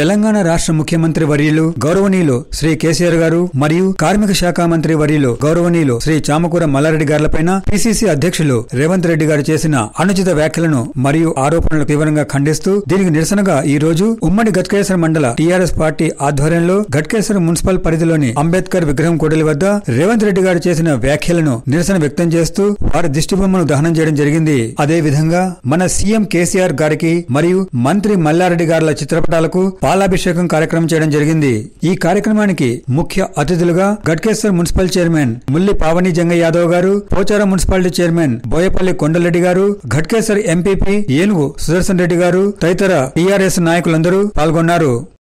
తెలంగాణ రాష్ట్ర ముఖ్యమంత్రి వర్యులు గౌరవనీయులు శ్రీ కేసీఆర్ గారు మరియు కార్మిక శాఖ మంత్రి వర్యులు గౌరవనీయులు శ్రీ చామకూర మల్లారెడ్డి గారులపైన పిసిసి అధ్యక్షులు రేవంత్ రెడ్డి గారు చేసిన అనుచిత వ్యాఖ్యలను మరియు ఆరోపణలు తీవ్రంగా ఖండిస్తూ దీనికి నిరసనగా ఈ రోజు ఉమ్మడి గట్కేశ్వర మండల టీఆర్ఎస్ పార్టీ ఆధ్వర్యంలో గట్కేశ్వర మున్సిపల్ పరిధిలోని అంబేద్కర్ విగ్రహం కూడలి వద్ద రేవంత్ రెడ్డి గారు చేసిన వ్యాఖ్యలను నిరసన వ్యక్తం చేస్తూ వారి దిష్టిబొమ్మను దహనం చేయడం జరిగింది అదే విధంగా మన సీఎం కేసీఆర్ గారికి మరియు మంత్రి మల్లారెడ్డి గారుల చిత్రపటాలకు పాలాభిషేకం కార్యక్రమం చేయడం జరిగింది ఈ కార్యక్రమానికి ముఖ్య అతిథులుగా Ghatkesar municipal chairman Mulli Pavani Janga Yadav garu Pocharam municipality chairman Boyapalli Kondalreddy garu Ghatkesar MPP ఏనుగు సుదర్శన్ రెడ్డి గారు తదితర టీఆర్ఎస్ నాయకులందరూ పాల్గొన్నారు